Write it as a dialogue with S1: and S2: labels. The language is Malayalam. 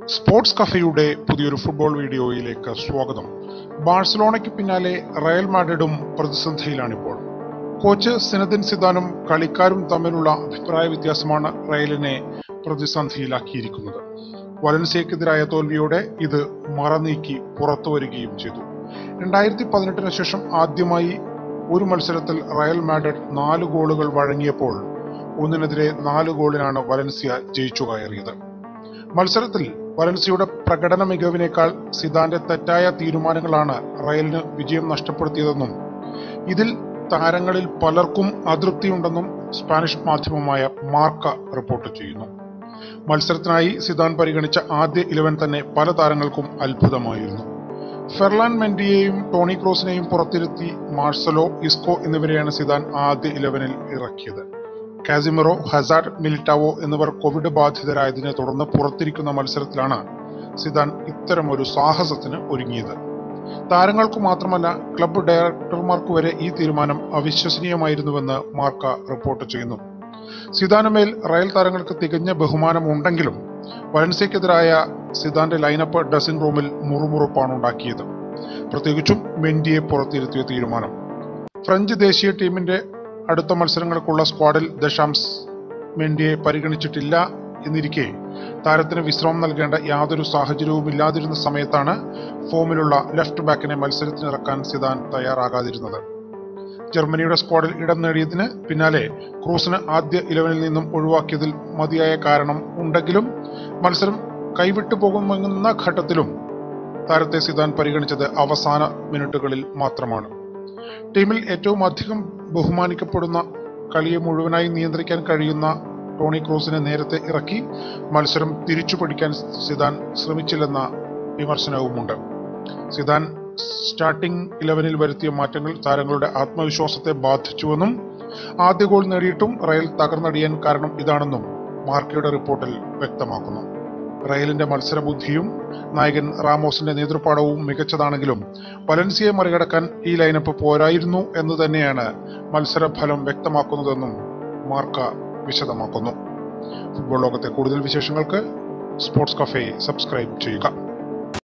S1: സ്പോർട്സ് കഫയുടെ പുതിയൊരു ഫുട്ബോൾ വീഡിയോയിലേക്ക് സ്വാഗതം ബാഴ്സലോണയ്ക്ക് പിന്നാലെ റയൽ മാഡ്രിഡും പ്രതിസന്ധിയിലാണിപ്പോൾ കോച്ച് സിനദിൻ സിദാനും കളിക്കാരും തമ്മിലുള്ള അഭിപ്രായ വ്യത്യാസമാണ് റയലിനെ പ്രതിസന്ധിയിലാക്കിയിരിക്കുന്നത് വലൻസിയക്കെതിരായ തോൽവിയോടെ ഇത് മറനീക്കി പുറത്തു വരികയും ചെയ്തു രണ്ടായിരത്തി പതിനെട്ടിന് ശേഷം ആദ്യമായി ഒരു മത്സരത്തിൽ റയൽ മാഡ്രിഡ് നാല് ഗോളുകൾ വഴങ്ങിയപ്പോൾ ഒന്നിനെതിരെ നാല് ഗോളിനാണ് വലൻസിയ ജയിച്ചു കയറിയത് മത്സരത്തിൽ വലൻസിയുടെ പ്രകടന മികവിനേക്കാൾ സിദാന്റെ തെറ്റായ തീരുമാനങ്ങളാണ് റയലിന് വിജയം നഷ്ടപ്പെടുത്തിയതെന്നും ഇതിൽ താരങ്ങളിൽ പലർക്കും അതൃപ്തിയുണ്ടെന്നും സ്പാനിഷ് മാധ്യമമായ മാർക്ക റിപ്പോർട്ട് ചെയ്യുന്നു മത്സരത്തിനായി സിദാൻ പരിഗണിച്ച ആദ്യ ഇലവൻ തന്നെ പല താരങ്ങൾക്കും അത്ഭുതമായിരുന്നു ഫെർലാൻ മെൻഡിയെയും ടോണി ക്രോസിനെയും പുറത്തിരുത്തി മാർസലോ ഇസ്കോ എന്നിവരെയാണ് സിദാൻ ആദ്യ ഇലവനിൽ ഇറക്കിയത് കാസിമിറോ ഹസാഡ് മിലിറ്റാവോ എന്നിവർ കോവിഡ് ബാധിതരായതിനെ തുടർന്ന് പുറത്തിരിക്കുന്ന മത്സരത്തിലാണ് സിദാൻ ഇത്തരമൊരു സാഹസത്തിന് ഒരുങ്ങിയത് താരങ്ങൾക്കു മാത്രമല്ല ക്ലബ്ബ് ഡയറക്ടർമാർക്ക് വരെ ഈ തീരുമാനം അവിശ്വസനീയമായിരുന്നുവെന്ന് മാർക്ക റിപ്പോർട്ട് ചെയ്യുന്നു സിദാനുമേൽ റയൽ താരങ്ങൾക്ക് തികഞ്ഞ ബഹുമാനമുണ്ടെങ്കിലും വലൻസിയക്കെതിരായ സിദാന്റെ ലൈനപ്പ് ഡ്രസ്സിംഗ് റൂമിൽ മുറുമുറുപ്പാണ് ഉണ്ടാക്കിയത് പ്രത്യേകിച്ചും മെൻഡിയെ പുറത്തിരുത്തിയ തീരുമാനം ഫ്രഞ്ച് ദേശീയ ടീമിന്റെ അടുത്ത മത്സരങ്ങൾക്കുള്ള സ്ക്വാഡിൽ ദശാംസ് മെൻഡിയെ പരിഗണിച്ചിട്ടില്ല എന്നിരിക്കെ താരത്തിന് വിശ്രമം നൽകേണ്ട യാതൊരു സാഹചര്യവും ഇല്ലാതിരുന്ന സമയത്താണ് ഫോമിലുള്ള ലെഫ്റ്റ് ബാക്കിനെ മത്സരത്തിനിറക്കാൻ സിദാൻ തയ്യാറാകാതിരുന്നത് ജർമ്മനിയുടെ സ്ക്വാഡിൽ ഇടം നേടിയതിന് പിന്നാലെ ക്രൂസിന് ആദ്യ ഇലവനിൽ നിന്നും ഒഴിവാക്കിയതിൽ മതിയായ കാരണം ഉണ്ടെങ്കിലും മത്സരം കൈവിട്ടു പോകുമെന്ന ഘട്ടത്തിലും താരത്തെ സിദാൻ പരിഗണിച്ചത് അവസാന മിനിറ്റുകളിൽ മാത്രമാണ് ടീമിൽ ഏറ്റവും അധികം ബഹുമാനിക്കപ്പെടുന്ന കളിയെ മുഴുവനായി നിയന്ത്രിക്കാൻ കഴിയുന്ന ടോണി ക്രൂസിനെ നേരത്തെ ഇറക്കി മത്സരം തിരിച്ചു പിടിക്കാൻ സിദാൻ ശ്രമിച്ചില്ലെന്ന വിമർശനവുമുണ്ട് സിദാൻ സ്റ്റാർട്ടിംഗ് ഇലവനിൽ വരുത്തിയ മാറ്റങ്ങൾ താരങ്ങളുടെ ആത്മവിശ്വാസത്തെ ബാധിച്ചുവെന്നും ആദ്യ ഗോൾ നേടിയിട്ടും റയൽ തകർന്നടിയാൻ കാരണം ഇതാണെന്നും മാർക്കയുടെ റിപ്പോർട്ടിൽ വ്യക്തമാക്കുന്നു റയലിന്റെ മത്സരബുദ്ധിയും നായകൻ റാമോസിന്റെ നേതൃപാടവും മികച്ചതാണെങ്കിലും വലൻസിയെ മറികടക്കാൻ ഈ ലൈനപ്പ് പോരായിരുന്നു എന്ന് തന്നെയാണ് മത്സരഫലം വ്യക്തമാക്കുന്നതെന്നും മാർക്ക വിശദമാക്കുന്നു ഫുട്ബോൾ ലോകത്തെ കൂടുതൽ വിശേഷങ്ങൾക്ക് സ്പോർട്സ് കഫേ സബ്സ്ക്രൈബ് ചെയ്യുക